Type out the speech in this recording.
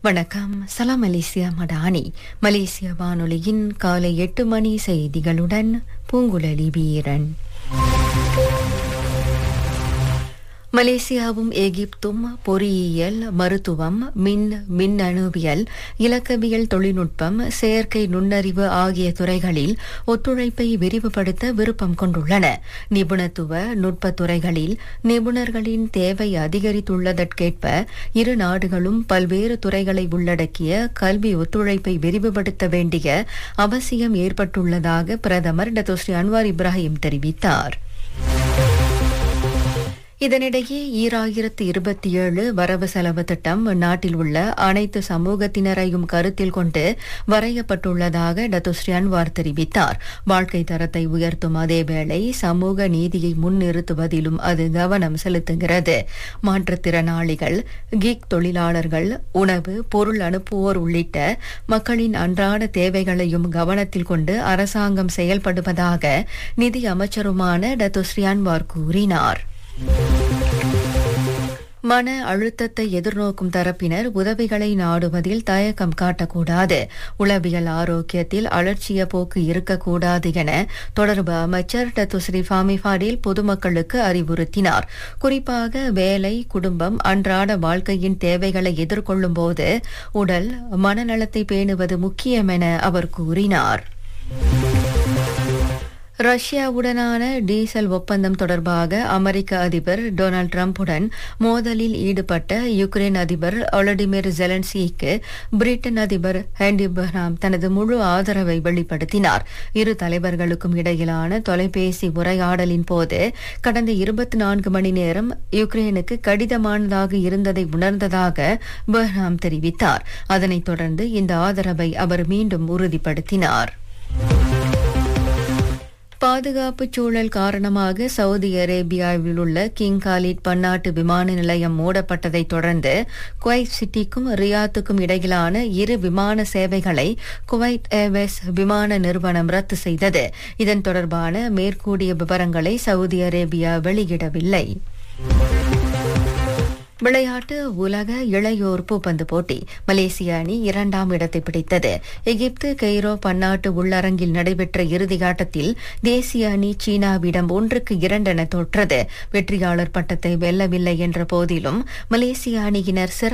வணக்கம் சலாம் மலேசியா மடானி மலேசிய வானொலியின் காலை எட்டு மணி செய்திகளுடன் பூங்குழலி வீரன் மலேசியாவும் எகிப்தும் பொறியியல் மருத்துவம் மின் மின்னணுவியல் இலக்கவியல் தொழில்நுட்பம் செயற்கை நுண்ணறிவு ஆகிய துறைகளில் ஒத்துழைப்பை விரிவுபடுத்த விருப்பம் கொண்டுள்ளன நிபுணத்துவ நுட்பத் துறைகளில் நிபுணர்களின் தேவை அதிகரித்துள்ளதற்கேற்ப இரு நாடுகளும் பல்வேறு துறைகளை உள்ளடக்கிய கல்வி ஒத்துழைப்பை விரிவுபடுத்த வேண்டிய அவசியம் ஏற்பட்டுள்ளதாக பிரதமர் டத்தோஸ்ரீ அன்வார் இப்ராஹிம் தெரிவித்தார் இதனிடையே ஈராயிரத்து இருபத்தி ஏழு வரவு செலவு திட்டம் நாட்டில் உள்ள அனைத்து சமூகத்தினரையும் கருத்தில் கொண்டு வரையப்பட்டுள்ளதாக டத்துஸ்ரீ அன்வார் தெரிவித்தார் வாழ்க்கை தரத்தை உயர்த்தும் அதேவேளை சமூக நீதியை முன்னிறுத்துவதிலும் அது கவனம் செலுத்துகிறது மாற்றுத்திறனாளிகள் கிக் தொழிலாளர்கள் உணவு பொருள் அனுப்புவோர் உள்ளிட்ட மக்களின் அன்றாட தேவைகளையும் கவனத்தில் கொண்டு அரசாங்கம் செயல்படுவதாக நிதி அமைச்சருமான டத்துஸ்ரீ அன்வார் கூறினார் மன அழுத்தத்தை எதிர்நோக்கும் தரப்பினர் உதவிகளை நாடுவதில் தயக்கம் காட்டக்கூடாது உளவியல் ஆரோக்கியத்தில் அலட்சிய போக்கு இருக்கக்கூடாது என தொடர்பு அமைச்சர் டத்துஸ்ரீ ஃபாமி ஃபாடில் பொதுமக்களுக்கு அறிவுறுத்தினார் குறிப்பாக வேலை குடும்பம் அன்றாட வாழ்க்கையின் தேவைகளை எதிர்கொள்ளும் போது உடல் மனநலத்தை பேணுவது முக்கியம் என அவர் கூறினார் ரஷ்யாவுடனான டீசல் ஒப்பந்தம் தொடர்பாக அமெரிக்க அதிபர் டொனால்டு டிரம்புடன் மோதலில் ஈடுபட்ட யுக்ரைன் அதிபர் ஒலடிமிர் ஜெலன்ஸ்கிக்கு பிரிட்டன் அதிபர் ஹேண்டி பஹ்ராம் தனது முழு ஆதரவை வெளிப்படுத்தினார் இரு தலைவர்களுக்கும் இடையிலான தொலைபேசி உரையாடலின் போது கடந்த இருபத்தி நான்கு மணி நேரம் யுக்ரைனுக்கு கடிதமானதாக இருந்ததை உணர்ந்ததாக பஹ்ராம் தெரிவித்தார் அதனைத் தொடர்ந்து இந்த ஆதரவை அவர் மீண்டும் உறுதிப்படுத்தினார் பாதுகாப்பு சூழல் காரணமாக சவுதி அரேபியாவில் உள்ள கிங் காலிட் பன்னாட்டு விமான நிலையம் மூடப்பட்டதை தொடர்ந்து குவைத் சிட்டிக்கும் ரியாத்துக்கும் இடையிலான இரு விமான சேவைகளை குவைத் ஏர்வேஸ் விமான நிறுவனம் ரத்து செய்தது இதன் தொடர்பான மேற்கூடிய விவரங்களை சவுதி அரேபியா வெளியிடவில்லை விளையாட்டு உலக இளையோர் பூப்பந்து போட்டி மலேசிய அணி இரண்டாம் இடத்தை பிடித்தது எகிப்து கெய்ரோ பன்னாட்டு உள்ளரங்கில் நடைபெற்ற இறுதியாட்டத்தில் தேசிய அணி சீனாவிடம் ஒன்றுக்கு இரண்டென தோற்றது வெற்றியாளர் பட்டத்தை வெல்லவில்லை என்ற போதிலும் மலேசிய அணியினர்